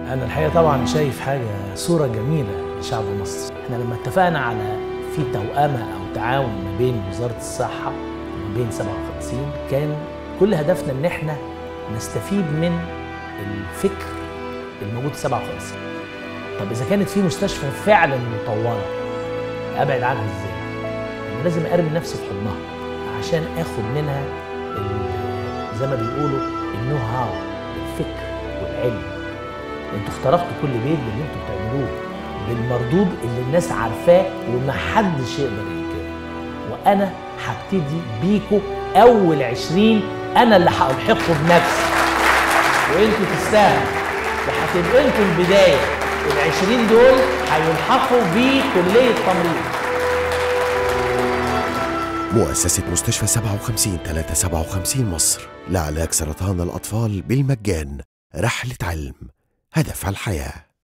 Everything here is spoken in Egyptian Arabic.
أنا الحقيقة طبعا شايف حاجة صورة جميلة لشعب مصر احنا لما اتفقنا على في توأمة أو تعاون ما بين وزارة الصحة وما بين 57 كان كل هدفنا إن احنا نستفيد من الفكر الموجود في 57 طب إذا كانت في مستشفى فعلا مطورة أبعد عنها إزاي؟ أنا لازم أرمي نفسي في حضنها عشان آخد منها ال- زي ما بيقولوا النو هاو الفكر والعلم انتوا اخترقتوا كل بيت باللي انتوا بتعملوه بالمردود اللي الناس عارفاه ومحدش يقدر ينكره وانا هبتدي بيكو اول عشرين انا اللي هلحقكم بنفسي وانتوا تستاهلوا وهتبقوا انتوا البدايه العشرين دول هيلحقوا بكليه تمريض مؤسسة مستشفى 57 357 مصر لعلاج سرطان الأطفال بالمجان رحلة علم هدف الحياه